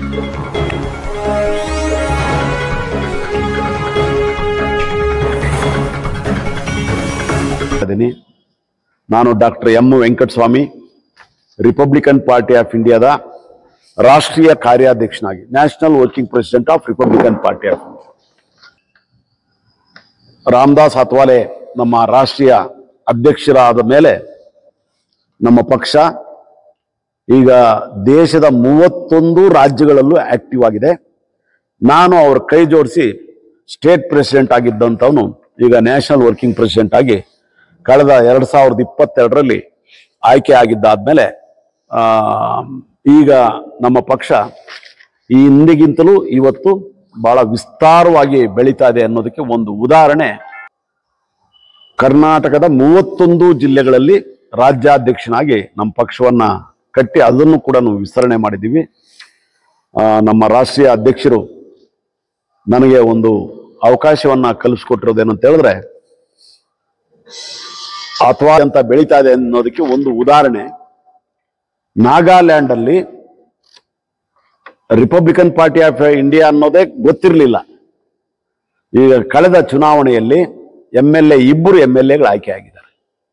ಇದ್ದೀನಿ ನಾನು doctor M Venkataswamy Republican Party of ಇಂಡಿಯಾದ ರಾಷ್ಟ್ರೀಯ ಕಾರ್ಯಾಧ್ಯಕ್ಷನಾಗಿ national working president of Republican Party of India Ramdas Athawale ನಮ್ಮ ರಾಷ್ಟ್ರೀಯ ಅಧ್ಯಕ್ಷರಾದ ಮೇಲೆ ನಮ್ಮ ಪಕ್ಷ ಈಗ ದೇಶದ ಮೂವತ್ತೊಂದು ರಾಜ್ಯಗಳಲ್ಲೂ ಆಕ್ಟಿವ್ ಆಗಿದೆ ನಾನು ಅವ್ರ ಕೈ ಜೋಡಿಸಿ ಸ್ಟೇಟ್ ಪ್ರೆಸಿಡೆಂಟ್ ಆಗಿದ್ದಂಥವನು ಈಗ ನ್ಯಾಷನಲ್ ವರ್ಕಿಂಗ್ ಪ್ರೆಸಿಡೆಂಟ್ ಆಗಿ ಕಳೆದ ಎರಡ್ ಸಾವಿರದ ಇಪ್ಪತ್ತೆರಡರಲ್ಲಿ ಆಯ್ಕೆ ಆಗಿದ್ದಾದ್ಮೇಲೆ ಆ, ಈಗ ನಮ್ಮ ಪಕ್ಷ ಈ ಹಿಂದಿಗಿಂತಲೂ ಇವತ್ತು ಬಹಳ ವಿಸ್ತಾರವಾಗಿ ಬೆಳೀತಾ ಇದೆ ಅನ್ನೋದಕ್ಕೆ ಒಂದು ಉದಾಹರಣೆ ಕರ್ನಾಟಕದ ಮೂವತ್ತೊಂದು ಜಿಲ್ಲೆಗಳಲ್ಲಿ ರಾಜ್ಯಾಧ್ಯಕ್ಷನಾಗಿ ನಮ್ಮ ಪಕ್ಷವನ್ನ ಕಟ್ಟಿ ಅದನ್ನು ಕೂಡ ನಾವು ವಿಸ್ತರಣೆ ಮಾಡಿದ್ದೀವಿ ಆ, ನಮ್ಮ ರಾಷ್ಟ್ರೀಯ ಅಧ್ಯಕ್ಷರು ನನಗೆ ಒಂದು ಅವಕಾಶವನ್ನ ಕಲಿಸ್ಕೊಟ್ಟಿರೋದೇನಂತ ಹೇಳಿದ್ರೆ ಅಥವಾ ಅಂತ ಬೆಳೀತಾ ಇದೆ ಅನ್ನೋದಕ್ಕೆ ಒಂದು ಉದಾಹರಣೆ ನಾಗಾಲ್ಯಾಂಡ್ ಅಲ್ಲಿ ರಿಪಬ್ಲಿಕನ್ ಪಾರ್ಟಿ ಆಫ್ ಇಂಡಿಯಾ ಅನ್ನೋದೇ ಗೊತ್ತಿರಲಿಲ್ಲ ಈಗ ಕಳೆದ ಚುನಾವಣೆಯಲ್ಲಿ ಎಂ ಎಲ್ ಎ ಇಬ್ಬರು ಎಂ ಎಲ್ ಎಗಳು ಆಯ್ಕೆ ಆಗಿದ್ದಾರೆ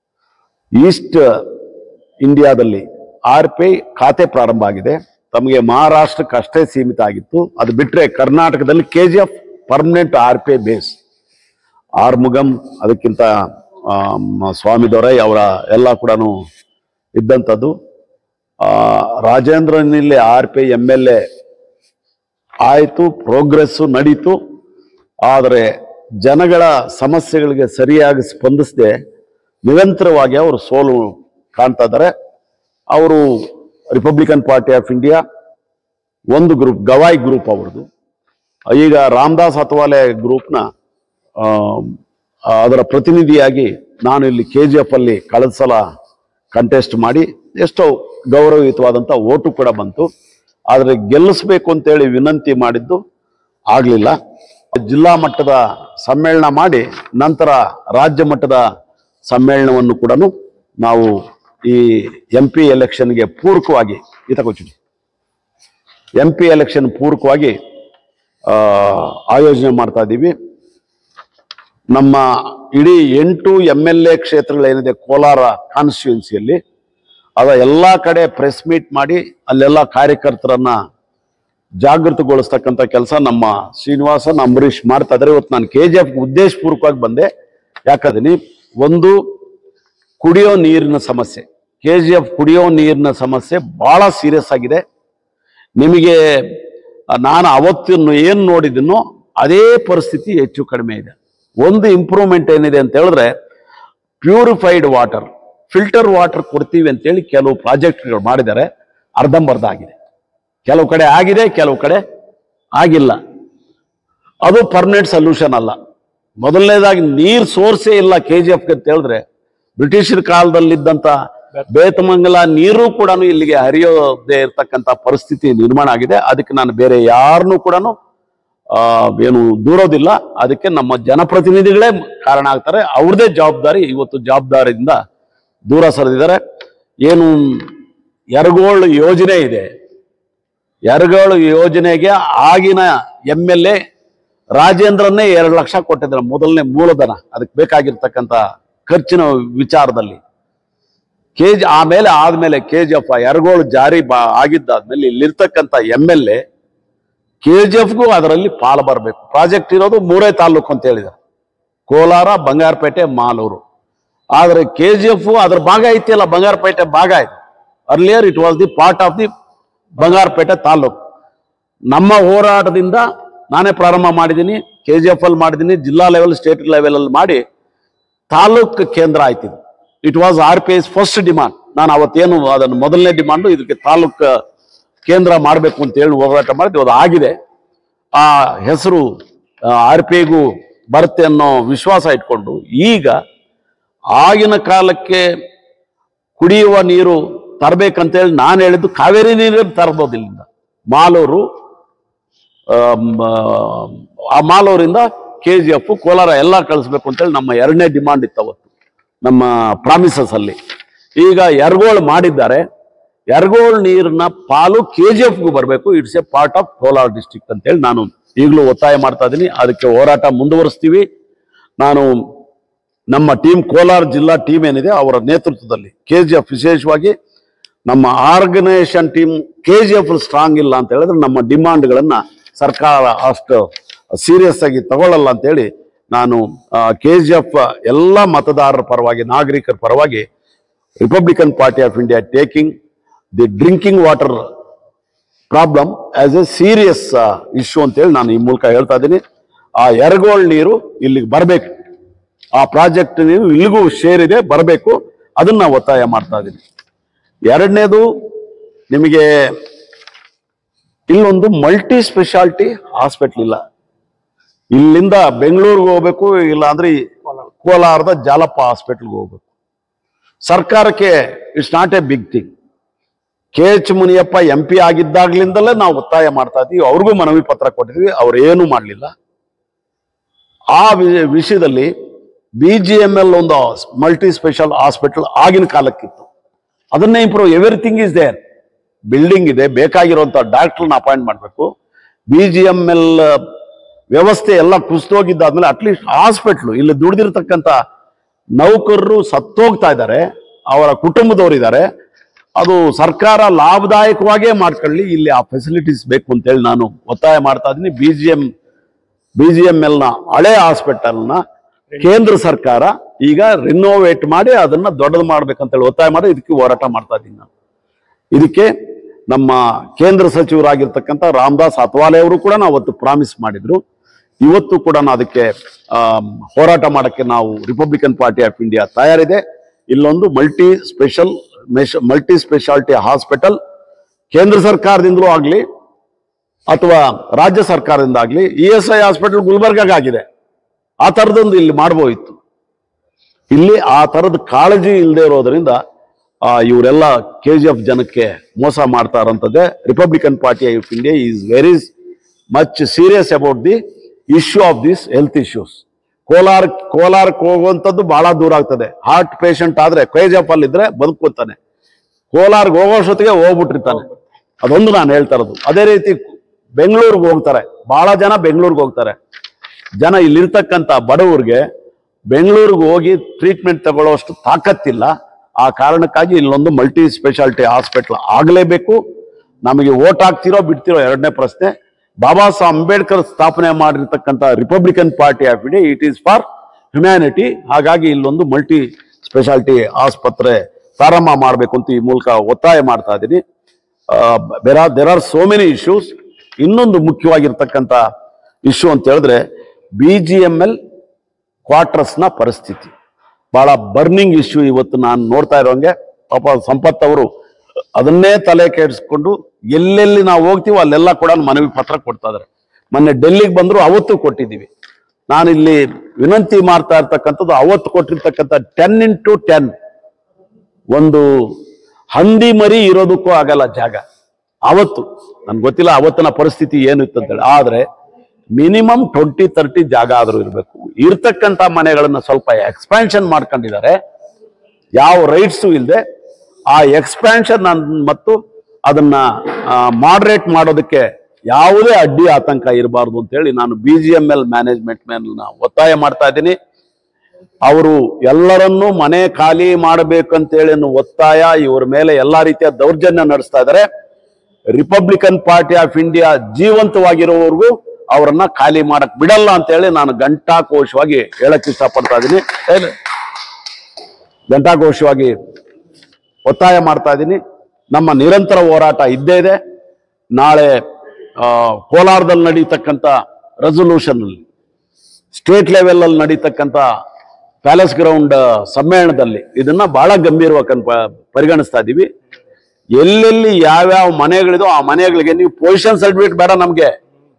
ಈಸ್ಟ್ ಇಂಡಿಯಾದಲ್ಲಿ ಆರ್ ಪಿ ಐ ಖಾತೆ ಪ್ರಾರಂಭ ಆಗಿದೆ ತಮಗೆ ಮಹಾರಾಷ್ಟ್ರಕ್ಕೆ ಅಷ್ಟೇ ಸೀಮಿತ ಆಗಿತ್ತು ಅದು ಬಿಟ್ಟರೆ ಕರ್ನಾಟಕದಲ್ಲಿ K G F permanent R P I base Arumugam ಅದಕ್ಕಿಂತ ಆಮ್, ಸ್ವಾಮಿ ದೊರೈ ಅವರ ಎಲ್ಲ ಕೂಡ ಇದ್ದಂಥದ್ದು ಆ, ರಾಜೇಂದ್ರನಲ್ಲಿ R P M L A ಆಯಿತು ಪ್ರೋಗ್ರೆಸ್ಸು ನಡೀತು ಆದರೆ ಜನಗಳ ಸಮಸ್ಯೆಗಳಿಗೆ ಸರಿಯಾಗಿ ಸ್ಪಂದಿಸದೆ ನಿರಂತರವಾಗಿ ಅವರು ಸೋಲು ಕಾಣ್ತಾ ಇದ್ದಾರೆ ಅವರು ರಿಪಬ್ಲಿಕನ್ ಪಾರ್ಟಿ ಆಫ್ ಇಂಡಿಯಾ ಒಂದು ಗ್ರೂಪ್ ಗವಾಯ್ ಗ್ರೂಪ್ ಅವ್ರದ್ದು ಈಗ ರಾಮದಾಸ್ ಅತ್ವಾಲೆ ಗ್ರೂಪ್ನ ಆ, ಅದರ ಪ್ರತಿನಿಧಿಯಾಗಿ ನಾನು ಇಲ್ಲಿ ಕೆ ಜಿ ಎಫ್ ಅಲ್ಲಿ ಕಳೆದ ಸಲ ಕಂಟೆಸ್ಟ್ ಮಾಡಿ ಎಷ್ಟೋ ಗೌರವಯುತವಾದಂಥ ಓಟು ಕೂಡ ಬಂತು ಆದರೆ ಗೆಲ್ಲಿಸ್ಬೇಕು ಅಂತೇಳಿ ವಿನಂತಿ ಮಾಡಿದ್ದು ಆಗಲಿಲ್ಲ ಜಿಲ್ಲಾ ಮಟ್ಟದ ಸಮ್ಮೇಳನ ಮಾಡಿ ನಂತರ ರಾಜ್ಯ ಮಟ್ಟದ ಸಮ್ಮೇಳನವನ್ನು ಕೂಡ ನಾವು ಈ ಎಂ ಪಿ ಎಲೆಕ್ಷನ್ಗೆ ಪೂರಕವಾಗಿ ಈತಕೊಚ್ಚಿ ಎಂ ಪಿ ಎಲೆಕ್ಷನ್ ಪೂರಕವಾಗಿ ಆ, ಆಯೋಜನೆ ಮಾಡ್ತಾ ಇದ್ದೀವಿ ನಮ್ಮ ಇಡೀ ಎಂಟು ಎಂ ಎಲ್ ಎ ಕ್ಷೇತ್ರಗಳೇನಿದೆ ಕೋಲಾರ ಕಾನ್ಸ್ಟಿಟ್ಯೂನ್ಸಿಯಲ್ಲಿ ಅದ ಎಲ್ಲ ಕಡೆ ಪ್ರೆಸ್ ಮೀಟ್ ಮಾಡಿ ಅಲ್ಲೆಲ್ಲ ಕಾರ್ಯಕರ್ತರನ್ನ ಜಾಗೃತಗೊಳಿಸ್ತಕ್ಕಂಥ ಕೆಲಸ ನಮ್ಮ ಶ್ರೀನಿವಾಸನ್ ಅಂಬರೀಷ್ ಮಾಡ್ತಾ ಇದ್ದಾರೆ ಇವತ್ತು ನಾನು ಕೆ ಜಿ ಎಫ್ ಉದ್ದೇಶಪೂರ್ವಕವಾಗಿ ಬಂದೆ ಯಾಕಂದ್ರೆ ಒಂದು ಕುಡಿಯೋ ನೀರಿನ ಸಮಸ್ಯೆ ಕೆ ಜಿ ಎಫ್ ಕುಡಿಯೋ ನೀರಿನ ಸಮಸ್ಯೆ ಬಹಳ ಸೀರಿಯಸ್ ಆಗಿದೆ ನಿಮಗೆ ಆ, ನಾನು ಅವತ್ತು ಏನು ನೋಡಿದ್ದೀನೋ ಅದೇ ಪರಿಸ್ಥಿತಿ ಹೆಚ್ಚು ಕಡಿಮೆ ಇದೆ ಒಂದು ಇಂಪ್ರೂವ್ಮೆಂಟ್ ಏನಿದೆ ಅಂತ ಹೇಳಿದ್ರೆ ಪ್ಯೂರಿಫೈಡ್ ವಾಟರ್ ಫಿಲ್ಟರ್ ವಾಟರ್ ಕೊಡ್ತೀವಿ ಅಂತೇಳಿ ಕೆಲವು ಪ್ರಾಜೆಕ್ಟ್ಗಳು ಮಾಡಿದ್ದಾರೆ ಅರ್ಧಂಬರ್ಧ ಆಗಿದೆ ಕೆಲವು ಕಡೆ ಆಗಿದೆ ಕೆಲವು ಕಡೆ ಆಗಿಲ್ಲ ಅದು ಪರ್ಮನೆಂಟ್ ಸೊಲ್ಯೂಷನ್ ಅಲ್ಲ ಮೊದಲನೇದಾಗಿ ನೀರ್ ಸೋರ್ಸೇ ಇಲ್ಲ ಕೆ ಜಿ ಎಫ್ಗೆ ಅಂತ ಹೇಳಿದ್ರೆ ಬ್ರಿಟಿಷರ ಕಾಲದಲ್ಲಿದ್ದಂತ ಬೇತಮಂಗಲ ನೀರು ಕೂಡ ಇಲ್ಲಿಗೆ ಹರಿಯೋದೇ ಇರತಕ್ಕಂತ ಪರಿಸ್ಥಿತಿ ನಿರ್ಮಾಣ ಆಗಿದೆ ಅದಕ್ಕೆ ನಾನು ಬೇರೆ ಯಾರನ್ನೂ ಕೂಡ ಏನು ದೂರೋದಿಲ್ಲ ಅದಕ್ಕೆ ನಮ್ಮ ಜನಪ್ರತಿನಿಧಿಗಳೇ ಕಾರಣ ಆಗ್ತಾರೆ ಅವ್ರದೇ ಜವಾಬ್ದಾರಿ ಇವತ್ತು ಜವಾಬ್ದಾರಿಯಿಂದ ದೂರ ಸರಿದಿದ್ದಾರೆ ಏನು ಯರಗೋಳ್ ಯೋಜನೆ ಇದೆ ಯರಗೋಳು ಯೋಜನೆಗೆ ಆಗಿನ ಎಂ ಎಲ್ ಎ ರಾಜೇಂದ್ರನ್ನೇ ಎರಡು ಲಕ್ಷ ಕೊಟ್ಟಿದ್ದಾರೆ ಮೊದಲನೇ ಮೂಲಧನ ಅದಕ್ಕೆ ಬೇಕಾಗಿರ್ತಕ್ಕಂಥ ಖರ್ಚಿನ ವಿಚಾರದಲ್ಲಿ ಕೆ ಜಿ ಆಮೇಲೆ ಆದ್ಮೇಲೆ ಕೆ ಜಿ ಎಫ್ ಯರಗೋಳು ಜಾರಿ ಬಾ ಆಗಿದ್ದಾದ್ಮೇಲೆ ಇಲ್ಲಿರ್ತಕ್ಕಂಥ M L A K G ಎಫ್ಗೂ ಅದರಲ್ಲಿ ಪಾಲು ಬರಬೇಕು ಪ್ರಾಜೆಕ್ಟ್ ಇರೋದು ಮೂರೇ ತಾಲೂಕು ಅಂತ ಹೇಳಿದ್ದಾರೆ ಕೋಲಾರ ಬಂಗಾರಪೇಟೆ ಮಾಲೂರು ಆದರೆ ಕೆ ಜಿ ಎಫ್ ಅದ್ರ ಭಾಗ ಐತಿಯಲ್ಲ ಬಂಗಾರಪೇಟೆ ಭಾಗ ಇದೆ earlier it was the part of the Bangarpet taluk ನಮ್ಮ ಹೋರಾಟದಿಂದ ನಾನೇ ಪ್ರಾರಂಭ ಮಾಡಿದ್ದೀನಿ ಕೆ ಜಿ ಎಫ್ ಅಲ್ಲಿ ಮಾಡಿದ್ದೀನಿ ಜಿಲ್ಲಾ ಲೆವೆಲ್ ಸ್ಟೇಟ್ ಲೆವೆಲ್ ಅಲ್ಲಿ ಮಾಡಿ ತಾಲೂಕು ಕೇಂದ್ರ ಆಯ್ತಿದ್ದು it was R P S first demand ನಾನು ಅವತ್ತೇನು ಅದನ್ನು ಮೊದಲನೇ ಡಿಮಾಂಡು ಇದಕ್ಕೆ ತಾಲೂಕು ಕೇಂದ್ರ ಮಾಡಬೇಕು ಅಂತ ಹೇಳಿ ಹೋರಾಟ ಮಾಡಿದ್ವಿ ಅದು ಆಗಿದೆ ಆ ಹೆಸರು ಆರ್ ಪಿ ಐಗೂ ಬರುತ್ತೆ ಅನ್ನೋ ವಿಶ್ವಾಸ ಇಟ್ಕೊಂಡು ಈಗ ಆಗಿನ ಕಾಲಕ್ಕೆ ಕುಡಿಯುವ ನೀರು ತರಬೇಕಂತೇಳಿ ನಾನು ಹೇಳಿದ್ದು ಕಾವೇರಿ ನೀರು ತರ್ಬೋದು ಇಲ್ಲಿಂದ ಮಾಲೂರು ಆಮ್, ಆ ಮಾಲೂರಿಂದ ಕೆ ಜಿ ಎಫ್ ಕೋಲಾರ ಎಲ್ಲ ಕಳಿಸ್ಬೇಕು ಅಂತೇಳಿ ನಮ್ಮ ಎರಡನೇ ಡಿಮಾಂಡ್ ಇತ್ತು ಅವತ್ತು ನಮ್ಮ ಪ್ರಾಮಿಸಸ್ ಅಲ್ಲಿ ಈಗ ಯರಗೋಳು ಮಾಡಿದ್ದಾರೆ ಎರಗೋಳ್ ನೀರಿನ ಪಾಲು ಕೆ ಜಿ ಎಫ್ಗೂ ಬರಬೇಕು it's a part of Kolar district ಅಂತೇಳಿ ನಾನು ಈಗಲೂ ಒತ್ತಾಯ ಮಾಡ್ತಾ ಇದ್ದೀನಿ ಅದಕ್ಕೆ ಹೋರಾಟ ಮುಂದುವರಿಸ್ತೀವಿ ನಾನು ನಮ್ಮ ಟೀಮ್ ಕೋಲಾರ ಜಿಲ್ಲಾ ಟೀಮ್ ಏನಿದೆ ಅವರ ನೇತೃತ್ವದಲ್ಲಿ ಕೆ ಜಿ ಎಫ್ ವಿಶೇಷವಾಗಿ ನಮ್ಮ organisation team K G F strong ಇಲ್ಲ ಅಂತ ಹೇಳಿದ್ರೆ ನಮ್ಮ ಡಿಮಾಂಡ್ಗಳನ್ನ ಸರ್ಕಾರ ಅಷ್ಟು ಸೀರಿಯಸ್ ಆಗಿ ತಗೊಳ್ಳಲ್ಲ ಅಂತೇಳಿ ನಾನು ಕೆ ಜಿ ಎಫ್ ಎಲ್ಲ ಮತದಾರರ ಪರವಾಗಿ ನಾಗರಿಕರ ಪರವಾಗಿ Republican Party of India taking the drinking water problem as a serious issue ಅಂತೇಳಿ ನಾನು ಈ ಮೂಲಕ ಹೇಳ್ತಾ ಇದ್ದೀನಿ ಆ ಎರಗೋಳ್ ನೀರು ಇಲ್ಲಿಗೆ ಬರಬೇಕು ಆ ಪ್ರಾಜೆಕ್ಟ್ ನೀರು ಇಲ್ಲಿಗೂ ಶೇರ್ ಇದೆ ಬರಬೇಕು ಅದನ್ನ ಒತ್ತಾಯ ಮಾಡ್ತಾ ಇದ್ದೀನಿ ಎರಡನೇದು ನಿಮಗೆ ಇಲ್ಲೊಂದು ಮಲ್ಟಿ ಸ್ಪೆಷಾಲಿಟಿ ಹಾಸ್ಪಿಟ್ಲ್ ಇಲ್ಲ ಇಲ್ಲಿಂದ ಬೆಂಗಳೂರಿಗೆ ಹೋಗ್ಬೇಕು ಇಲ್ಲ ಅಂದ್ರೆ ಈ ಕೋಲಾರದ ಜಾಲಪ್ಪ ಹಾಸ್ಪಿಟ್ಲ್ಗೆ ಹೋಗ್ಬೇಕು ಸರ್ಕಾರಕ್ಕೆ it's not a big thing K H Muniyappa M P ಆಗಿದ್ದಾಗ್ಲಿಂದಲೇ ನಾವು ಒತ್ತಾಯ ಮಾಡ್ತಾ ಇದ್ದೀವಿ ಅವ್ರಿಗೂ ಮನವಿ ಪತ್ರ ಕೊಟ್ಟಿದ್ವಿ ಅವ್ರು ಏನೂ ಮಾಡಲಿಲ್ಲ ಆ ವಿ- ವಿಷಯದಲ್ಲಿ ಬಿ ಜಿ ಎಮ್ ಎಲ್ ಒಂದು ಮಲ್ಟಿ ಸ್ಪೆಷಲ್ ಹಾಸ್ಪಿಟಲ್ ಆಗಿನ ಕಾಲಕ್ಕಿತ್ತು ಅದನ್ನೇ improve everything is there building ಇದೆ ಬೇಕಾಗಿರುವಂತ ಡಾಕ್ಟರ್ನ ಅಪಾಯಿಂಟ್ ಮಾಡಬೇಕು ಬಿ ಜಿ ಎಮ್ ಎಲ್ ವ್ಯವಸ್ಥೆ ಎಲ್ಲ ಕುಸಿದೋಗಿದ್ದಾದ್ಮೇಲೆ ಅಟ್ಲೀಸ್ಟ್ ಹಾಸ್ಪಿಟ್ಲು ಇಲ್ಲಿ ದುಡಿದಿರ್ತಕ್ಕಂಥ ನೌಕರರು ಸತ್ತೋಗ್ತಾ ಇದ್ದಾರೆ ಅವರ ಕುಟುಂಬದವರು ಇದ್ದಾರೆ ಅದು ಸರ್ಕಾರ ಲಾಭದಾಯಕವಾಗೇ ಮಾಡ್ಕೊಳ್ಳಿ ಇಲ್ಲಿ ಆ ಫೆಸಿಲಿಟೀಸ್ ಬೇಕು ಅಂತೇಳಿ ನಾನು ಒತ್ತಾಯ ಮಾಡ್ತಾ ಇದ್ದೀನಿ B G M B G M L ನ ಹಳೆ ಹಾಸ್ಪಿಟಲ್ನ ಕೇಂದ್ರ ಸರ್ಕಾರ ಈಗ ರಿನೋವೇಟ್ ಮಾಡಿ ಅದನ್ನ ದೊಡ್ಡದು ಮಾಡ್ಬೇಕಂತೇಳಿ ಒತ್ತಾಯ ಮಾಡಿ ಇದಕ್ಕೆ ಹೋರಾಟ ಮಾಡ್ತಾ ಇದ್ದೀನಿ ನಾನು ಇದಕ್ಕೆ ನಮ್ಮ ಕೇಂದ್ರ ಸಚಿವರಾಗಿರ್ತಕ್ಕಂಥ ರಾಮದಾಸ್ ಅತ್ವಾಲೆ ಅವರು ಕೂಡ ನಾವು ಅವತ್ತು ಪ್ರಾಮಿಸ್ ಮಾಡಿದ್ರು ಇವತ್ತು ಕೂಡ ನಾವು ಅದಕ್ಕೆ ಆಮ್, ಹೋರಾಟ ಮಾಡಕ್ಕೆ ನಾವು ರಿಪಬ್ಲಿಕನ್ ಪಾರ್ಟಿ ಆಫ್ ಇಂಡಿಯಾ ತಯಾರಿದೆ ಇಲ್ಲೊಂದು multi special multi speciality hospital ಕೇಂದ್ರ ಸರ್ಕಾರದಿಂದಲೂ ಆಗಲಿ ಅಥವಾ ರಾಜ್ಯ ಸರ್ಕಾರದಿಂದ ಆಗಲಿ ಇ ಎಸ್ ಐ ಹಾಸ್ಪಿಟಲ್ ಗುಲ್ಬರ್ಗಾಗ ಆಗಿದೆ ಆ ಥರದೊಂದು ಇಲ್ಲಿ ಮಾಡ್ಬೋಯಿತ್ತು ಇಲ್ಲಿ ಆ ಥರದ ಕಾಳಜಿ ಇಲ್ಲದೆ ಇರೋದ್ರಿಂದ ಆ, ಇವರೆಲ್ಲ ಕೆ ಜಿ ಎಫ್ ಜನಕ್ಕೆ ಮೋಸ ಮಾಡ್ತಾ ಇರೋಂಥದ್ದೇ Republican Party of India is very much serious about the issue of this health issues Kolar ಕೋಲಾರಕ್ಕೆ ಹೋಗುವಂಥದ್ದು ಬಹಳ ದೂರ ಆಗ್ತದೆ ಹಾರ್ಟ್ ಪೇಷಂಟ್ ಆದ್ರೆ ಕೆ ಜಿ ಎಫ್ ಅಲ್ಲಿ ಇದ್ರೆ ಬದುಕೋತಾನೆ ಕೋಲಾರ್ಗೆ ಹೋಗೋಷ್ಟೊತ್ತಿಗೆ ಹೋಗ್ಬಿಟ್ಟಿರ್ತಾನೆ ಅದೊಂದು ನಾನು ಹೇಳ್ತಾ ಇರೋದು ಅದೇ ರೀತಿ ಬೆಂಗಳೂರಿಗೆ ಹೋಗ್ತಾರೆ ಬಹಳ ಜನ ಬೆಂಗಳೂರಿಗೆ ಹೋಗ್ತಾರೆ ಜನ ಇಲ್ಲಿರ್ತಕ್ಕಂಥ ಬಡವರಿಗೆ ಬೆಂಗಳೂರಿಗೆ ಹೋಗಿ ಟ್ರೀಟ್ಮೆಂಟ್ ತಗೊಳ್ಳೋಷ್ಟು ತಾಕತ್ತಿಲ್ಲ ಆ ಕಾರಣಕ್ಕಾಗಿ ಇಲ್ಲೊಂದು ಮಲ್ಟಿ ಸ್ಪೆಷಾಲಿಟಿ ಹಾಸ್ಪಿಟಲ್ ಆಗಲೇಬೇಕು ನಮಗೆ ಓಟ್ ಹಾಕ್ತಿರೋ ಬಿಡ್ತಿರೋ ಎರಡನೇ ಪ್ರಶ್ನೆ ಬಾಬಾ ಸಾಹೇಬ್ ಅಂಬೇಡ್ಕರ್ ಸ್ಥಾಪನೆ ಮಾಡಿರ್ತಕ್ಕಂಥ Republican Party of India it is for humanity ಹಾಗಾಗಿ ಇಲ್ಲೊಂದು ಮಲ್ಟಿ ಸ್ಪೆಷಾಲಿಟಿ ಆಸ್ಪತ್ರೆ ಪ್ರಾರಂಭ ಮಾಡಬೇಕು ಅಂತ ಈ ಮೂಲಕ ಒತ್ತಾಯ ಮಾಡ್ತಾ ಇದ್ದೀನಿ there are there are so many issues ಇನ್ನೊಂದು ಮುಖ್ಯವಾಗಿರ್ತಕ್ಕಂಥ ಇಶ್ಯೂ ಅಂತ ಹೇಳಿದ್ರೆ ಬಿ ಜಿ ಎಮ್ ಎಲ್ ಕ್ವಾರ್ಟರ್ಸ್ನ ಪರಿಸ್ಥಿತಿ ಬಹಳ ಬರ್ನಿಂಗ್ ಇಶ್ಯೂ ಇವತ್ತು ನಾನು ನೋಡ್ತಾ ಇರೋಂಗೆ ಪಾಪ ಸಂಪತ್ ಅವರು ಅದನ್ನೇ ತಲೆ ಕೆಡಿಸ್ಕೊಂಡು ಎಲ್ಲೆಲ್ಲಿ ನಾವು ಹೋಗ್ತೀವೋ ಅಲ್ಲೆಲ್ಲ ಕೂಡ ಮನವಿ ಪತ್ರ ಕೊಡ್ತಾ ಇದಾರೆ ಮೊನ್ನೆ ಡೆಲ್ಲಿಗೆ ಬಂದ್ರು ಅವತ್ತು ಕೊಟ್ಟಿದ್ದೀವಿ ನಾನು ಇಲ್ಲಿ ವಿನಂತಿ ಮಾಡ್ತಾ ಇರ್ತಕ್ಕಂಥದ್ದು ಅವತ್ತು ಕೊಟ್ಟಿರ್ತಕ್ಕಂಥ ಟೆನ್ ಇಂಟು ಟೆನ್ ಒಂದು ಹಂದಿ ಮರಿ ಇರೋದಕ್ಕೂ ಆಗಲ್ಲ ಜಾಗ ಅವತ್ತು ನನ್ಗೆ ಗೊತ್ತಿಲ್ಲ ಅವತ್ತಿನ ಪರಿಸ್ಥಿತಿ ಏನು ಇತ್ತು ಅಂತೇಳಿ ಆದ್ರೆ ಮಿನಿಮಮ್ ಟ್ವೆಂಟಿ ತರ್ಟಿ ಜಾಗ ಆದ್ರೂ ಇರಬೇಕು ಇರ್ತಕ್ಕಂಥ ಮನೆಗಳನ್ನ ಸ್ವಲ್ಪ ಎಕ್ಸ್ಪ್ಯಾನ್ಷನ್ ಮಾಡ್ಕೊಂಡಿದ್ದಾರೆ ಯಾವ ರೈಟ್ಸು ಇಲ್ಲದೆ ಆ ಎಕ್ಸ್ಪ್ಯಾನ್ಷನ್ ಮತ್ತು ಅದನ್ನ ಮಾಡ್ರೇಟ್ ಮಾಡೋದಕ್ಕೆ ಯಾವುದೇ ಅಡ್ಡಿ ಆತಂಕ ಇರಬಾರ್ದು ಅಂತೇಳಿ ನಾನು B G M L management ಮೇಲೆ ನಾನು ಒತ್ತಾಯ ಮಾಡ್ತಾ ಇದ್ದೀನಿ ಅವರು ಎಲ್ಲರನ್ನೂ ಮನೆ ಖಾಲಿ ಮಾಡಬೇಕಂತೇಳಿ ಅನ್ನೋ ಒತ್ತಾಯ ಇವರ ಮೇಲೆ ಎಲ್ಲಾ ರೀತಿಯ ದೌರ್ಜನ್ಯ ನಡೆಸ್ತಾ ಇದ್ದಾರೆ ರಿಪಬ್ಲಿಕನ್ ಪಾರ್ಟಿ ಆಫ್ ಇಂಡಿಯಾ ಜೀವಂತವಾಗಿರೋವರೆಗೂ ಅವರನ್ನ ಖಾಲಿ ಮಾಡಕ್ ಬಿಡಲ್ಲ ಅಂತೇಳಿ ನಾನು ಘಂಟಾಘೋಷವಾಗಿ ಹೇಳಕ್ ಇಷ್ಟಪಡ್ತಾ ಇದ್ದೀನಿ ಏನು? ಘಂಟಾಘೋಷವಾಗಿ ಒತ್ತಾಯ ಮಾಡ್ತಾ ಇದ್ದೀನಿ ನಮ್ಮ ನಿರಂತರ ಹೋರಾಟ ಇದ್ದೇ ಇದೆ ನಾಳೆ ಆ, ಕೋಲಾರದಲ್ಲಿ ನಡೀತಕ್ಕಂಥ ರೆಸೊಲ್ಯೂಷನ್ ಸ್ಟೇಟ್ ಲೆವೆಲ್ ಅಲ್ಲಿ ನಡೀತಕ್ಕಂಥ ಪ್ಯಾಲೇಸ್ ಗ್ರೌಂಡ್ ಸಮ್ಮೇಳನದಲ್ಲಿ ಇದನ್ನ ಬಹಳ ಗಂಭೀರವಾಗಿ ಕನ್- ಪ- ಪರಿಗಣಿಸ್ತಾ ಇದ್ದೀವಿ ಎಲ್ಲೆಲ್ಲಿ ಯಾವ್ಯಾವ ಮನೆಗಳಿದೋ ಆ ಮನೆಗಳಿಗೆ ನೀವು ಪೊಸಿಷನ್ ಸರ್ಟಿಫಿಕೇಟ್ ಬೇಡ ನಮ್ಗೆ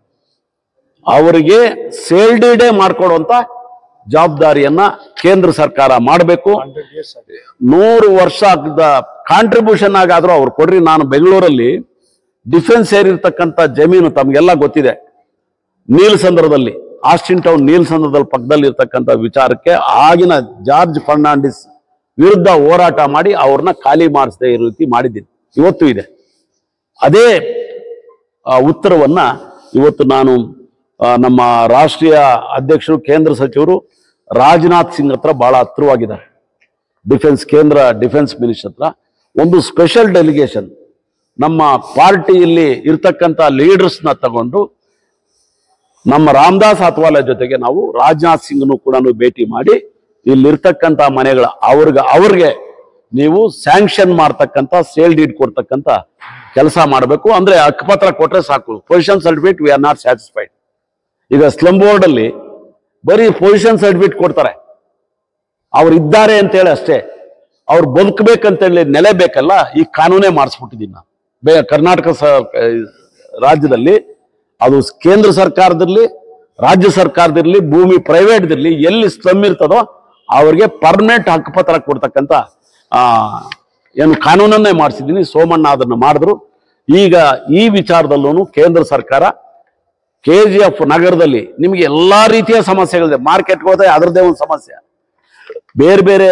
ಅವರಿಗೆ ಸೇಲ್ಡಿಡೇ ಮಾಡ್ಕೊಡುವಂತ ಜವಾಬ್ದಾರಿಯನ್ನ ಕೇಂದ್ರ ಸರ್ಕಾರ ಮಾಡಬೇಕು ನೂರು ವರ್ಷ ಕಾಂಟ್ರಿಬ್ಯೂಷನ್ ಆಗಾದ್ರೂ ಅವ್ರು ಕೊಡ್ರಿ ನಾನು ಬೆಂಗಳೂರಲ್ಲಿ ಡಿಫೆನ್ಸ್ ಸೇರಿರ್ತಕ್ಕಂಥ ಜಮೀನು ತಮಗೆಲ್ಲ ಗೊತ್ತಿದೆ ನೀಲ್ಸಂದ್ರದಲ್ಲಿ ಆಸ್ಟಿನ್ ಟೌನ್ ನೀಲ್ಸಂದ್ರದಲ್ಲಿ ಪಕ್ಕದಲ್ಲಿ ಇರ್ತಕ್ಕಂಥ ವಿಚಾರಕ್ಕೆ ಆಗಿನ ಜಾರ್ಜ್ ಫರ್ನಾಂಡಿಸ್ ವಿರುದ್ಧ ಹೋರಾಟ ಮಾಡಿ ಅವ್ರನ್ನ ಖಾಲಿ ಮಾಡಿಸದೆ ಇರೋ ರೀತಿ ಮಾಡಿದ್ದೀನಿ ಇವತ್ತು ಇದೆ ಅದೇ ಆ, ಉತ್ತರವನ್ನ ಇವತ್ತು ನಾನು ಆ, ನಮ್ಮ ರಾಷ್ಟ್ರೀಯ ಅಧ್ಯಕ್ಷರು ಕೇಂದ್ರ ಸಚಿವರು ರಾಜನಾಥ್ ಸಿಂಗ್ ಹತ್ರ ಬಹಳ ಹತ್ರವಾಗಿದ್ದಾರೆ ಡಿಫೆನ್ಸ್ ಕೇಂದ್ರ ಡಿಫೆನ್ಸ್ ಮಿನಿಸ್ಟರ್ ಹತ್ರ ಒಂದು ಸ್ಪೆಷಲ್ ಡೆಲಿಗೇಷನ್ ನಮ್ಮ ಪಾರ್ಟಿಯಲ್ಲಿ ಇರ್ತಕ್ಕಂಥ ಲೀಡರ್ಸ್ನ ತಗೊಂಡು ನಮ್ಮ ರಾಮದಾಸ್ ಅತ್ವಾಲೆ ಜೊತೆಗೆ ನಾವು ರಾಜನಾಥ್ ಸಿಂಗ್ನು ಕೂಡ ಭೇಟಿ ಮಾಡಿ ಇಲ್ಲಿರ್ತಕ್ಕಂಥ ಮನೆಗಳ ಅವ್ರಿಗೆ ಅವ್ರಿಗೆ ನೀವು ಸ್ಯಾಂಕ್ಷನ್ ಮಾಡ್ತಕ್ಕಂಥ ಸೇಲ್ ಡೀಡ್ ಕೊಡ್ತಕ್ಕಂಥ ಕೆಲಸ ಮಾಡಬೇಕು ಅಂದ್ರೆ ಹಕ್ಕುಪತ್ರ ಕೊಟ್ರೆ ಸಾಕು position certificate we are not satisfied ಈಗ ಸ್ಲಮ್ ಬೋರ್ಡ್ ಅಲ್ಲಿ ಬರೀ ಪೊಸಿಷನ್ ಸರ್ಟಿಫಿಕೇಟ್ ಕೊಡ್ತಾರೆ ಅವ್ರು ಇದ್ದಾರೆ ಅಂತೇಳಿ ಅಷ್ಟೇ ಅವ್ರು ಬದುಕಬೇಕಂತೇಳಿ ನೆಲೆ ಬೇಕಲ್ಲ ಈ ಕಾನೂನೇ ಮಾಡಿಸ್ಬಿಟ್ಟಿದ್ದೀನಿ ನಾನು ಬೇ ಕರ್ನಾಟಕ ಸ ರಾಜ್ಯದಲ್ಲಿ ಅದು ಕೇಂದ್ರ ಸರ್ಕಾರದಿರ್ಲಿ ರಾಜ್ಯ ಸರ್ಕಾರದಿರ್ಲಿ ಭೂಮಿ ಪ್ರೈವೇಟ್ದಿರ್ಲಿ ಎಲ್ಲಿ ಸ್ಲಮ್ ಇರ್ತದೋ ಅವ್ರಿಗೆ ಪರ್ಮನೆಂಟ್ ಹಕ್ಕುಪತ್ರ ಕೊಡ್ತಕ್ಕಂಥ ಆ, ಏನು ಕಾನೂನನ್ನೇ ಮಾಡಿಸಿದ್ದೀನಿ ಸೋಮಣ್ಣ ಅದನ್ನು ಮಾಡಿದ್ರು ಈಗ ಈ ವಿಚಾರದಲ್ಲೂ ಕೇಂದ್ರ ಸರ್ಕಾರ ಕೆ ಜಿ ಎಫ್ ನಗರದಲ್ಲಿ ನಿಮಗೆ ಎಲ್ಲಾ ರೀತಿಯ ಸಮಸ್ಯೆಗಳಿದೆ ಮಾರ್ಕೆಟ್ಗೆ ಹೋದ್ರೆ ಅದರದ್ದೇ ಒಂದು ಸಮಸ್ಯೆ ಬೇರೆ ಬೇರೆ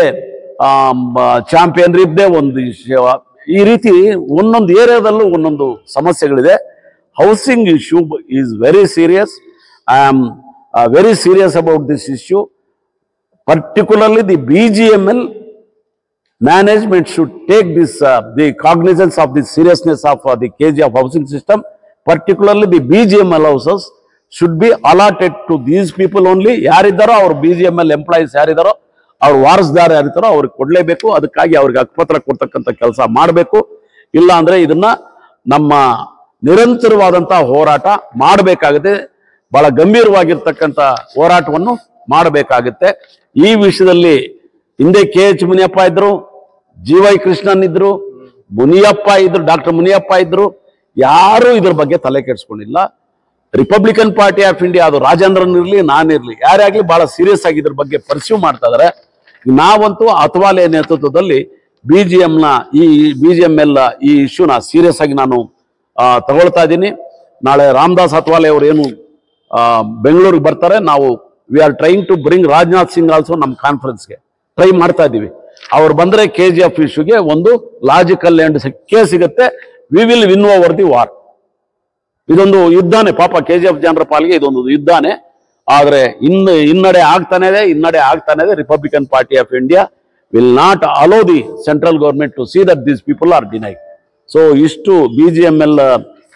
ಚಾಂಪಿಯನ್ ಇದ್ದೇ ಒಂದು ವಿಷಯ ಈ ರೀತಿ ಒಂದೊಂದು ಏರಿಯಾದಲ್ಲೂ ಒಂದೊಂದು ಸಮಸ್ಯೆಗಳಿದೆ housing issue is very serious I am very serious about this issue particularly the BGML management should take this, uh, the cognizance of the seriousness of uh, the KG of housing system, particularly the BGML houses should be allotted to these people only. ಯಾರಿದ್ದಾರೋ ಅವ್ರ B G M L employees ಯಾರಿದ್ದಾರೋ ಅವ್ರ ವಾರಸ್ದಾರ ಯಾರಿದ್ದಾರೋ ಅವ್ರಿಗೆ ಕೊಡ್ಲೇಬೇಕು ಅದಕ್ಕಾಗಿ ಅವ್ರಿಗೆ ಹಕ್ಕುಪತ್ರ ಕೊಡ್ತಕ್ಕಂಥ ಕೆಲಸ ಮಾಡಬೇಕು ಇಲ್ಲ ಅಂದ್ರೆ ಇದನ್ನ ನಮ್ಮ ನಿರಂತರವಾದಂತ ಹೋರಾಟ ಮಾಡಬೇಕಾಗುತ್ತೆ ಬಹಳ ಗಂಭೀರವಾಗಿರ್ತಕ್ಕಂಥ ಹೋರಾಟವನ್ನು ಮಾಡಬೇಕಾಗುತ್ತೆ ಈ ವಿಷಯದಲ್ಲಿ ಹಿಂದೆ ಕೆ ಎಚ್ ಮುನಿಯಪ್ಪ ಇದ್ರು ಜಿ ವೈ ಕೃಷ್ಣನ್ ಇದ್ರು ಮುನಿಯಪ್ಪ ಇದ್ರು ಡಾಕ್ಟರ್ ಮುನಿಯಪ್ಪ ಇದ್ರು ಯಾರು ಇದ್ರ ಬಗ್ಗೆ ತಲೆ ಕೆಡಿಸ್ಕೊಂಡಿಲ್ಲ ರಿಪಬ್ಲಿಕನ್ ಪಾರ್ಟಿ ಆಫ್ ಇಂಡಿಯಾ ಅದು ರಾಜೇಂದ್ರನ್ ಇರ್ಲಿ ನಾನಿರ್ಲಿ ಯಾರೇ ಆಗ್ಲಿ ಬಹಳ ಸೀರಿಯಸ್ ಆಗಿ ಇದ್ರ ಬಗ್ಗೆ ಪರ್ಸ್ಯೂ ಮಾಡ್ತಾ ಇದಾರೆ ನಾವಂತೂ ಅತ್ವಾಲೆ ನೇತೃತ್ವದಲ್ಲಿ ಬಿ ಜಿ ನ ಈ ಬಿ ಜಿ ಎಂ ಎಲ್ ಈ ಇಶ್ಯೂನ ಸೀರಿಯಸ್ ಆಗಿ ನಾನು ಆ, ತಗೊಳ್ತಾ ಇದ್ದೀನಿ ನಾಳೆ ರಾಮದಾಸ್ ಅತ್ವಾಲೆ ಅವರು ಏನು ಆ, ಬೆಂಗಳೂರಿಗೆ ಬರ್ತಾರೆ ನಾವು we are trying to bring Rajnath Singh also ನಮ್ಮ ಕಾನ್ಫರೆನ್ಸ್ಗೆ ಟ್ರೈ ಮಾಡ್ತಾ ಇದ್ದೀವಿ ಅವ್ರು ಬಂದ್ರೆ ಕೆ ಜಿ ಎಫ್ ಇಶ್ಯೂಗೆ ಒಂದು ಲಾಜಿಕಲ್ ಎಂಡ್ ಸಿಕ್ಕೇ ಸಿಗುತ್ತೆ we will win over the war ಇದೊಂದು ಯುದ್ಧನೇ ಪಾಪ ಕೆ ಜಿ ಎಫ್ ಜನರ ಪಾಲಿಗೆ ಇದೊಂದು ಯುದ್ಧನೇ ಆದ್ರೆ ಇನ್ನು ಹಿನ್ನಡೆ ಆಗ್ತಾನೆ ಇದೆ ಹಿನ್ನಡೆ ಆಗ್ತಾನೆ ಇದೆ Republican Party of India will not allow the central government to see that these people are denied so ಇಷ್ಟು ಬಿ ಜಿ ಎಂ ಎಲ್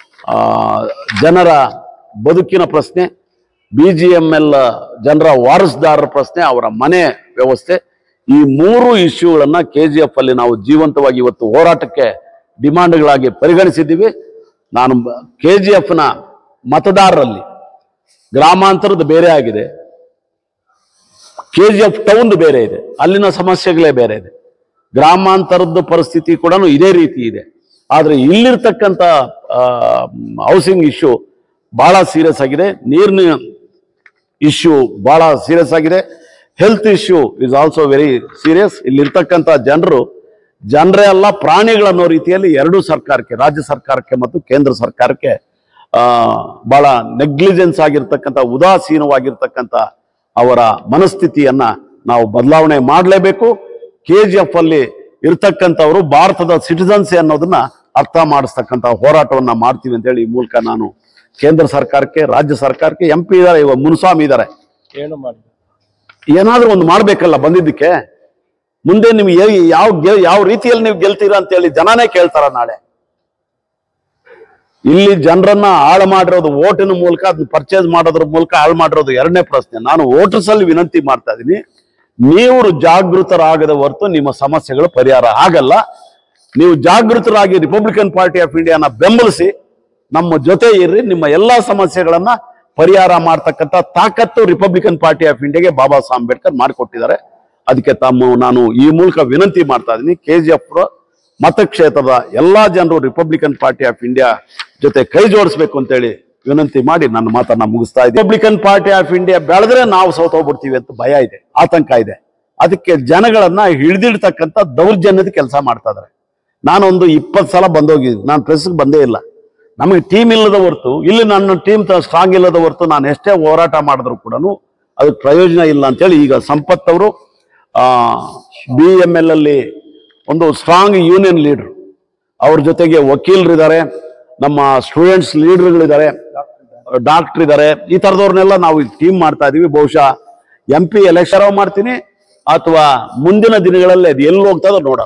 ಜನರ ಬದುಕಿನ ಪ್ರಶ್ನೆ ಬಿ ಜಿ ಎಂ ಎಲ್ ಜನರ ವಾರಸ್ದಾರರ ಪ್ರಶ್ನೆ ಅವರ ಮನೆ ವ್ಯವಸ್ಥೆ ಈ ಮೂರು ಇಶ್ಯೂಗಳನ್ನ ಕೆ ಜಿ ಎಫ್ ಅಲ್ಲಿ ನಾವು ಜೀವಂತವಾಗಿ ಇವತ್ತು ಹೋರಾಟಕ್ಕೆ ಡಿಮಾಂಡ್ಗಳಾಗಿ ಪರಿಗಣಿಸಿದ್ದೀವಿ ನಾನು ಕೆ ಜಿ ಎಫ್ನ ಮತದಾರರಲ್ಲಿ ಗ್ರಾಮಾಂತರದ ಬೇರೆ ಆಗಿದೆ ಕೆ ಜಿ ಎಫ್ ಟೌನ್ ಬೇರೆ ಇದೆ ಅಲ್ಲಿನ ಸಮಸ್ಯೆಗಳೇ ಬೇರೆ ಇದೆ ಗ್ರಾಮಾಂತರದ ಪರಿಸ್ಥಿತಿ ಕೂಡ ಇದೇ ರೀತಿ ಇದೆ ಆದ್ರೆ ಇಲ್ಲಿರ್ತಕ್ಕಂಥ ಹೌಸಿಂಗ್ ಇಶ್ಯೂ ಬಹಳ ಸೀರಿಯಸ್ ಆಗಿದೆ ನೀರಿನ ಇಶ್ಯೂ ಬಹಳ ಸೀರಿಯಸ್ ಆಗಿದೆ health issue is also very serious ಇಲ್ಲಿರ್ತಕ್ಕಂಥ ಜನರು ಜನರೇ ಅಲ್ಲ ಪ್ರಾಣಿಗಳನ್ನೋ ರೀತಿಯಲ್ಲಿ ಎರಡೂ ಸರ್ಕಾರಕ್ಕೆ ರಾಜ್ಯ ಸರ್ಕಾರಕ್ಕೆ ಮತ್ತು ಕೇಂದ್ರ ಸರ್ಕಾರಕ್ಕೆ ಆ ಬಹಳ ನೆಗ್ಲಿಜೆನ್ಸ್ ಆಗಿರ್ತಕ್ಕಂಥ ಉದಾಸೀನವಾಗಿರ್ತಕ್ಕಂಥ ಅವರ ಮನಸ್ಥಿತಿಯನ್ನ ನಾವು ಬದಲಾವಣೆ ಮಾಡಲೇಬೇಕು ಕೆ ಜಿ ಎಫ್ ಅಲ್ಲಿ ಇರ್ತಕ್ಕಂಥವರು ಭಾರತದ ಸಿಟಿಸನ್ಸ್ ಅನ್ನೋದನ್ನ ಅರ್ಥ ಮಾಡಿಸ್ತಕ್ಕಂಥ ಹೋರಾಟವನ್ನ ಮಾಡ್ತೀವಿ ಅಂತೇಳಿ ಈ ಮೂಲಕ ನಾನು ಕೇಂದ್ರ ಸರ್ಕಾರಕ್ಕೆ ರಾಜ್ಯ ಸರ್ಕಾರಕ್ಕೆ ಎಂ ಪಿ ಇದ್ದಾರೆ ಇವಾಗ ಮುನ್ಸ್ವಾಮಿ ಇದ್ದಾರೆ ಏನು ಮಾಡಿದ್ರು ಏನಾದ್ರೂ ಒಂದು ಮಾಡ್ಬೇಕಲ್ಲ ಬಂದಿದ್ದಕ್ಕೆ ಮುಂದೆ ನೀವು ಏ- ಯಾವ ಗೆ- ಯಾವ ರೀತಿಯಲ್ಲಿ ನೀವು ಗೆಲ್ತೀರಾ ಅಂತೇಳಿ ಜನನೇ ಕೇಳ್ತಾರ ನಾಳೆ ಇಲ್ಲಿ ಜನರನ್ನ ಹಾಳು ಮಾಡಿರೋದು ಓಟಿನ ಮೂಲಕ ಅದನ್ನ ಪರ್ಚೇಸ್ ಮಾಡೋದ್ರ ಮೂಲಕ ಹಾಳು ಮಾಡಿರೋದು ಎರಡನೇ ಪ್ರಶ್ನೆ ನಾನು ವೋಟರ್ಸ್ ಅಲ್ಲಿ ವಿನಂತಿ ಮಾಡ್ತಾ ಇದ್ದೀನಿ ನೀವು ಜಾಗೃತರಾಗದ ಹೊರತು ನಿಮ್ಮ ಸಮಸ್ಯೆಗಳು ಪರಿಹಾರ ಆಗಲ್ಲ ನೀವು ಜಾಗೃತರಾಗಿ ರಿಪಬ್ಲಿಕನ್ ಪಾರ್ಟಿ ಆಫ್ ಇಂಡಿಯಾನ ಬೆಂಬಲಿಸಿ ನಮ್ಮ ಜೊತೆ ಇರ್ರಿ ನಿಮ್ಮ ಎಲ್ಲಾ ಸಮಸ್ಯೆಗಳನ್ನ ಪರಿಹಾರ ಮಾಡ್ತಕ್ಕಂಥ ತಾಕತ್ತು ರಿಪಬ್ಲಿಕನ್ ಪಾರ್ಟಿ ಆಫ್ ಇಂಡಿಯಾಗೆ ಬಾಬಾ ಸಾಹೇಬ್ ಅಂಬೇಡ್ಕರ್ ಮಾಡಿಕೊಟ್ಟಿದ್ದಾರೆ ಅದಕ್ಕೆ ತಮ್ಮ ನಾನು ಈ ಮೂಲಕ ವಿನಂತಿ ಮಾಡ್ತಾ ಇದ್ದೀನಿ ಕೆ ಜಿ ಎಫ್ ಮತಕ್ಷೇತ್ರದ ಎಲ್ಲಾ ಜನರು ರಿಪಬ್ಲಿಕನ್ ಪಾರ್ಟಿ ಆಫ್ ಇಂಡಿಯಾ ಜೊತೆ ಕೈ ಜೋಡಿಸ್ಬೇಕು ಅಂತೇಳಿ ವಿನಂತಿ ಮಾಡಿ ನನ್ನ ಮಾತನ್ನ ಮುಗಿಸ್ತಾ ಇದ್ದೀನಿ ರಿಪಬ್ಲಿಕನ್ ಪಾರ್ಟಿ ಆಫ್ ಇಂಡಿಯಾ ಬೆಳೆದ್ರೆ ನಾವು ಸೋತೋಗ್ಬಿಡ್ತೀವಿ ಅಂತ ಭಯ ಇದೆ ಆತಂಕ ಇದೆ ಅದಕ್ಕೆ ಜನಗಳನ್ನ ಹಿಡಿದಿಡ್ತಕ್ಕಂಥ ದೌರ್ಜನ್ಯದ ಕೆಲಸ ಮಾಡ್ತಾ ಇದಾರೆ ನಾನೊಂದು ಇಪ್ಪತ್ತು ಸಲ ಬಂದೋಗಿದ್ದೀನಿ ನಾನು ಪ್ರೆಸ್ಗೆ ಬಂದೇ ಇಲ್ಲ ನಮಗೆ ಟೀಮ್ ಇಲ್ಲದ ಹೊರತು ಇಲ್ಲಿ ನನ್ನ ಟೀಮ್ ಸ್ಟ್ರಾಂಗ್ ಇಲ್ಲದ ಹೊರತು ನಾನು ಎಷ್ಟೇ ಹೋರಾಟ ಮಾಡಿದ್ರು ಕೂಡ ಅದಕ್ಕೆ ಪ್ರಯೋಜನ ಇಲ್ಲ ಅಂತೇಳಿ ಈಗ ಸಂಪತ್ ಅವರು ಬಿ ಎಂ ಎಲ್ ಅಲ್ಲಿ ಒಂದು ಸ್ಟ್ರಾಂಗ್ ಯೂನಿಯನ್ ಲೀಡರ್ ಅವ್ರ ಜೊತೆಗೆ ವಕೀಲರಿದ್ದಾರೆ ನಮ್ಮ ಸ್ಟೂಡೆಂಟ್ಸ್ ಲೀಡರ್ಗಳಿದ್ದಾರೆ ಡಾಕ್ಟರ್ ಇದ್ದಾರೆ ಈ ತರದವ್ರನ್ನೆಲ್ಲ ನಾವು ಟೀಮ್ ಮಾಡ್ತಾ ಇದೀವಿ ಬಹುಶಃ ಎಂ ಪಿ ಎಲೆಕ್ಷನ್ ಮಾಡ್ತೀನಿ ಅಥವಾ ಮುಂದಿನ ದಿನಗಳಲ್ಲಿ ಅದು ಎಲ್ಲಿ ಹೋಗ್ತದೋ ನೋಡೋಣ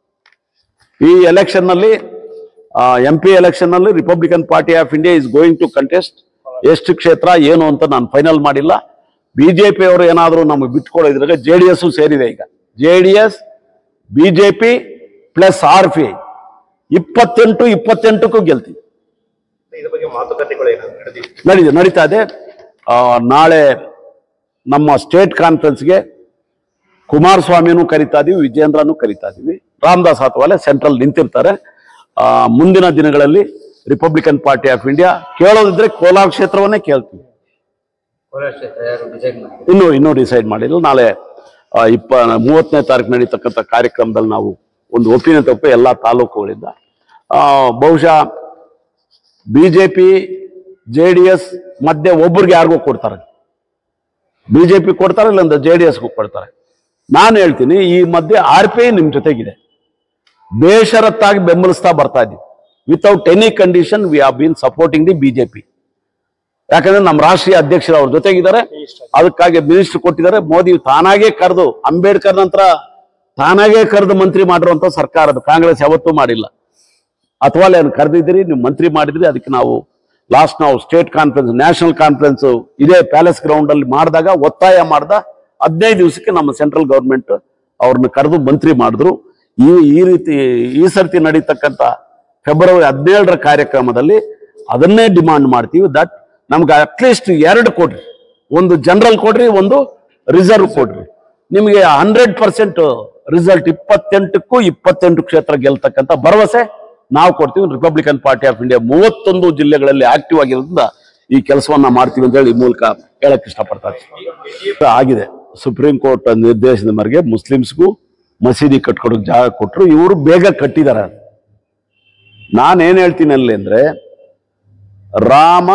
ಈ ಎಲೆಕ್ಷನ್ ನಲ್ಲಿ ಎಂ ಪಿ ಎಲೆಕ್ಷನ್ ನಲ್ಲಿ Republican Party of India is going to contest ಎಷ್ಟು ಕ್ಷೇತ್ರ ಏನು ಅಂತ ನಾನು ಫೈನಲ್ ಮಾಡಿಲ್ಲ ಬಿಜೆಪಿ ಅವರು ಏನಾದರೂ ನಮಗೆ ಬಿಟ್ಕೊಳ್ಳೋದ್ರಾಗ ಜೆ ಡಿ ಎಸ್ ಸೇರಿದೆ ಈಗ J D S BJP plus R P ಇಪ್ಪತ್ತೆಂಟು ಇಪ್ಪತ್ತೆಂಟಕ್ಕೂ ಗೆಲ್ತೀವಿ ಇದ್ರ ಬಗ್ಗೆ ಮಾತುಕತೆಗಳು ಏನಾದ್ರು ನಡೆದಿದೆ ನಡೀದೆ ನಡೀತಾ ಇದೆ ಆ, ನಾಳೆ ನಮ್ಮ ಸ್ಟೇಟ್ ಕಾನ್ಫರೆನ್ಸ್ಗೆ ಕುಮಾರಸ್ವಾಮಿನೂ ಕರಿತಾ ಇದೀವಿ ವಿಜೇಂದ್ರನೂ ಕರಿತಾ ಇದೀವಿ ರಾಮದಾಸ್ ಅಥವಾಲೆ ಸೆಂಟ್ರಲ್ ನಿಂತಿರ್ತಾರೆ ಆ, ಮುಂದಿನ ದಿನಗಳಲ್ಲಿ ರಿಪಬ್ಲಿಕನ್ ಪಾರ್ಟಿ ಆಫ್ ಇಂಡಿಯಾ ಕೇಳೋದಿದ್ರೆ ಕೋಲಾರ ಕ್ಷೇತ್ರವನ್ನೇ ಕೇಳ್ತೀವಿ ಕೋಲಾರ ಕ್ಷೇತ್ರ ಯಾರು ಡಿಸೈಡ್ ಮಾಡಿ ಇನ್ನೂ ಇನ್ನೂ ಡಿಸೈಡ್ ಮಾಡಿಲ್ಲ ನಾಳೆ ಆ, ಇಪ್ಪ ಮೂವತ್ತನೇ ತಾರೀಕು ನಡೀತಕ್ಕಂಥ ಕಾರ್ಯಕ್ರಮದಲ್ಲಿ ನಾವು ಒಂದು ಒಪ್ಪಿನ ತಪ್ಪು ಎಲ್ಲ ತಾಲೂಕುಗಳಿಂದ ಆ, ಬಹುಶಃ ಬಿಜೆಪಿ ಜೆ ಡಿ ಎಸ್ ಮಧ್ಯೆ ಒಬ್ರಿಗೆ ಯಾರಿಗೂ ಕೊಡ್ತಾರೆ ಬಿಜೆಪಿ ಕೊಡ್ತಾರೆ ಇಲ್ಲಂದ್ರೆ ಜೆ ಡಿ ಎಸ್ಗೂ ಕೊಡ್ತಾರೆ ನಾನು ಹೇಳ್ತೀನಿ ಈ ಮಧ್ಯೆ ಆರ್ ಪಿ ಐ ನಿಮ್ಮ ಜೊತೆಗಿದೆ ಬೇಷರತ್ತಾಗಿ ಬೆಂಬಲಿಸ್ತಾ ಬರ್ತಾ ಇದ್ದೀವಿ without any condition we have been supporting the BJP ಯಾಕಂದ್ರೆ ನಮ್ಮ ರಾಷ್ಟ್ರೀಯ ಅಧ್ಯಕ್ಷರು ಅವ್ರ ಜೊತೆಗಿದ್ದಾರೆ ಅದಕ್ಕಾಗಿ ಮಿನಿಸ್ಟರ್ ಕೊಟ್ಟಿದ್ದಾರೆ ಮೋದಿ ತಾನಾಗೇ ಕರೆದು ಅಂಬೇಡ್ಕರ್ ನಂತರ ತಾನಾಗೇ ಕರೆದು ಮಂತ್ರಿ ಮಾಡಿರುವಂತ ಸರ್ಕಾರದ ಕಾಂಗ್ರೆಸ್ ಯಾವತ್ತೂ ಮಾಡಿಲ್ಲ ಅಥವಾ ಏನು ಕರೆದಿದ್ದೀರಿ ನೀವು ಮಂತ್ರಿ ಮಾಡಿದ್ರಿ ಅದಕ್ಕೆ ನಾವು ಲಾಸ್ಟ್ ನಾವು ಸ್ಟೇಟ್ ಕಾನ್ಫರೆನ್ಸ್ ನ್ಯಾಷನಲ್ ಕಾನ್ಫರೆನ್ಸ್ ಇದೇ ಪ್ಯಾಲೇಸ್ ಗ್ರೌಂಡ್ ಅಲ್ಲಿ ಮಾಡಿದಾಗ ಒತ್ತಾಯ ಮಾಡ್ದ ಹದಿನೈದು ದಿವಸಕ್ಕೆ ನಮ್ಮ ಸೆಂಟ್ರಲ್ ಗೌರ್ಮೆಂಟ್ ಅವ್ರನ್ನ ಕರೆದು ಮಂತ್ರಿ ಮಾಡಿದ್ರು ಈ ಈ ರೀತಿ ಈ ಸರ್ತಿ ನಡೀತಕ್ಕಂಥ ಫೆಬ್ರವರಿ ಹದಿನೇಳರ ಕಾರ್ಯಕ್ರಮದಲ್ಲಿ ಅದನ್ನೇ ಡಿಮಾಂಡ್ ಮಾಡ್ತೀವಿ ದಟ್ ನಮ್ಗೆ ಅಟ್ಲೀಸ್ಟ್ ಎರಡು ಕೊಡ್ರಿ ಒಂದು ಜನರಲ್ ಕೊಡ್ರಿ ಒಂದು ರಿಸರ್ವ್ ಕೊಡ್ರಿ ನಿಮಗೆ ಹಂಡ್ರೆಡ್ ಪರ್ಸೆಂಟ್ ರಿಸಲ್ಟ್ ಇಪ್ಪತ್ತೆಂಟಕ್ಕೂ ಇಪ್ಪತ್ತೆಂಟು ಕ್ಷೇತ್ರ ಗೆಲ್ತಕ್ಕಂಥ ಭರವಸೆ ನಾವು ಕೊಡ್ತೀವಿ ರಿಪಬ್ಲಿಕನ್ ಪಾರ್ಟಿ ಆಫ್ ಇಂಡಿಯಾ ಮೂವತ್ತೊಂದು ಜಿಲ್ಲೆಗಳಲ್ಲಿ ಆಕ್ಟಿವ್ ಆಗಿರೋದ್ರಿಂದ ಈ ಕೆಲಸವನ್ನ ಮಾಡ್ತೀವಿ ಅಂತ ಹೇಳಿ ಈ ಮೂಲಕ ಹೇಳಕ್ ಇಷ್ಟಪಡ್ತಾ ಇದ್ದೀನಿ. ಆಗಿದೆ ಸುಪ್ರೀಂ ಕೋರ್ಟ್ ನಿರ್ದೇಶನದ ಮೇರೆಗೆ ಮುಸ್ಲಿಮ್ಸ್ಗೂ ಮಸೀದಿ ಕಟ್ಕೊಡೋಕೆ ಜಾಗ ಕೊಟ್ಟರು ಇವರು ಬೇಗ ಕಟ್ಟಿದ್ದಾರೆ ನಾನೇನ್ ಹೇಳ್ತೀನಿ ಅಲ್ಲಿ ಅಂದ್ರೆ ರಾಮ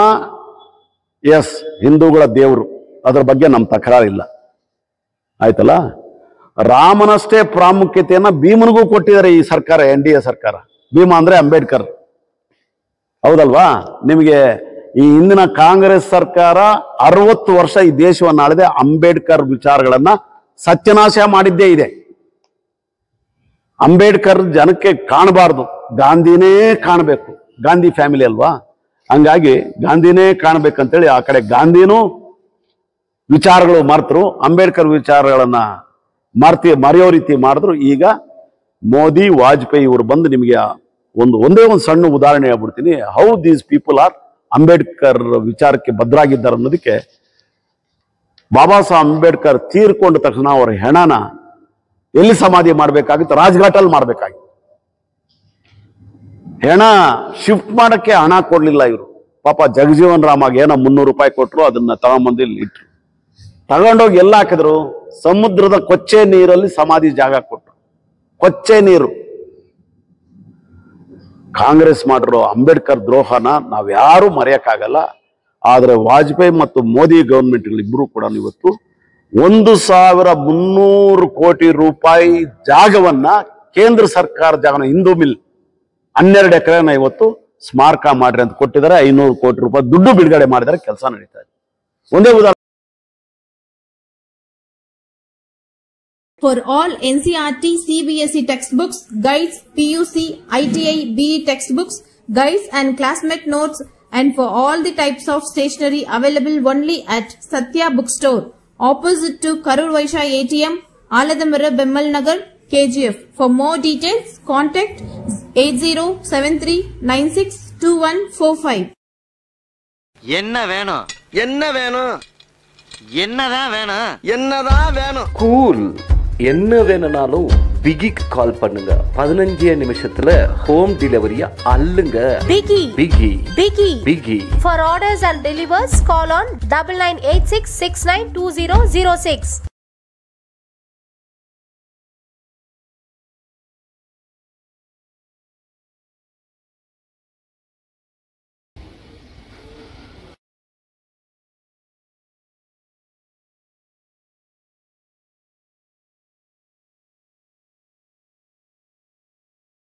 ಎಸ್ ಹಿಂದೂಗಳ ದೇವರು ಅದ್ರ ಬಗ್ಗೆ ನಮ್ಮ ತಕರಾರಿಲ್ಲ ಆಯ್ತಲ್ಲ ರಾಮನಷ್ಟೇ ಪ್ರಾಮುಖ್ಯತೆಯನ್ನ ಭೀಮನಿಗೂ ಕೊಟ್ಟಿದ್ದಾರೆ ಈ ಸರ್ಕಾರ ಎನ್ ಡಿ ಎ ಸರ್ಕಾರ ಭೀಮ ಅಂದ್ರೆ ಅಂಬೇಡ್ಕರ್ ಹೌದಲ್ವಾ ನಿಮಗೆ ಈ ಹಿಂದಿನ ಕಾಂಗ್ರೆಸ್ ಸರ್ಕಾರ ಅರವತ್ತು ವರ್ಷ ಈ ದೇಶವನ್ನು ಆಳಿದೆ ಅಂಬೇಡ್ಕರ್ ವಿಚಾರಗಳನ್ನ ಸತ್ಯನಾಶ ಮಾಡಿದ್ದೇ ಇದೆ ಅಂಬೇಡ್ಕರ್ ಜನಕ್ಕೆ ಕಾಣಬಾರ್ದು ಗಾಂಧಿನೇ ಕಾಣಬೇಕು ಗಾಂಧಿ ಫ್ಯಾಮಿಲಿ ಅಲ್ವಾ ಹಂಗಾಗಿ ಗಾಂಧಿನೇ ಕಾಣ್ಬೇಕಂತೇಳಿ ಆ ಕಡೆ ಗಾಂಧಿನೂ ವಿಚಾರಗಳು ಮರ್ತರು ಅಂಬೇಡ್ಕರ್ ವಿಚಾರಗಳನ್ನ ಮರ್ತಿ ಮರೆಯೋ ರೀತಿ ಮಾಡಿದ್ರು ಈಗ ಮೋದಿ ವಾಜಪೇಯಿ ಇವರು ಬಂದು ನಿಮಗೆ ಒಂದು ಒಂದೇ ಒಂದು ಸಣ್ಣ ಉದಾಹರಣೆ ಹೇಳ್ಬಿಡ್ತೀನಿ how these people are Ambedkar ವಿಚಾರಕ್ಕೆ ಭದ್ರಾಗಿದ್ದಾರೆ ಅನ್ನೋದಕ್ಕೆ ಬಾಬಾ ಸಾಹೇಬ್ ಅಂಬೇಡ್ಕರ್ ತೀರ್ಕೊಂಡ ತಕ್ಷಣ ಅವರ ಹೆಣನ ಎಲ್ಲಿ ಸಮಾಧಿ ಮಾಡ್ಬೇಕಾಗಿತ್ತು ರಾಜ್ಘಾಟಲ್ಲಿ ಮಾಡ್ಬೇಕಾಗಿತ್ತು ಹೆಣ ಶಿಫ್ಟ್ ಮಾಡಕ್ಕೆ ಹಣ ಕೊಡ್ಲಿಲ್ಲ ಇವರು ಪಾಪ ಜಗಜೀವನ್ ರಾಮಾಗ ಏನೋ ಮುನ್ನೂರು ರೂಪಾಯಿ ಕೊಟ್ರು ಅದನ್ನ ತಗೊಂಬಂದು ಇಲ್ಲಿ ಇಟ್ರು ತಗೊಂಡೋಗಿ ಎಲ್ಲ ಹಾಕಿದ್ರು ಸಮುದ್ರದ ಕೊಚ್ಚೆ ನೀರಲ್ಲಿ ಸಮಾಧಿ ಜಾಗ ಕೊಟ್ರು ಕೊಚ್ಚೆ ನೀರು ಕಾಂಗ್ರೆಸ್ ಮಾಡಿರೋ ಅಂಬೇಡ್ಕರ್ ದ್ರೋಹನ ನಾವ್ಯಾರೂ ಮರೆಯಕ್ಕಾಗಲ್ಲ ಆದ್ರೆ ವಾಜಪೇಯಿ ಮತ್ತು ಮೋದಿ ಗೌರ್ಮೆಂಟ್ಗಳಿಬ್ರು ಕೂಡ ಇವತ್ತು ಒಂದು ಸಾವಿರ ಮುನ್ನೂರು ಕೋಟಿ ರೂಪಾಯಿ ಜಾಗವನ್ನ ಕೇಂದ್ರ ಸರ್ಕಾರ ಜಾಗನ ಹಿಂದೂ ಮಿಲ್ ಹನ್ನೆರಡು ಎಕರೆನ ಇವತ್ತು ಸ್ಮಾರಕ ಮಾಡ್ರಿ ಅಂತ ಕೊಟ್ಟಿದ್ದಾರೆ ಐನೂರು ಕೋಟಿ ರೂಪಾಯಿ ದುಡ್ಡು ಬಿಡುಗಡೆ ಮಾಡಿದರೆ ಕೆಲಸ ನಡೀತಾ ಇದೆ ಒಂದೇ ಉದಾಹರಣೆ For all NCRT CBSE textbooks, guides, PUC, ITI, BE textbooks, guides and classmate notes and for all the types of stationery available only at Satya Bookstore, opposite to Karur Vaishya ATM, Aladamara Bemmal Nagar, KGF. For more details, contact 8073962145. என்ன வேணும் என்ன வேணும் என்னதான் வேணும் என்னதான் வேணும் cool என்ன வேணும்னாலும் பிகிக்கு கால் பண்ணுங்க பதினஞ்சே நிமிஷத்துல ஹோம் டெலிவரியா அள்ளுங்க Biggie. பிகி Biggie. பிகி For orders and delivers, call on double nine eight six six nine two zero zero six.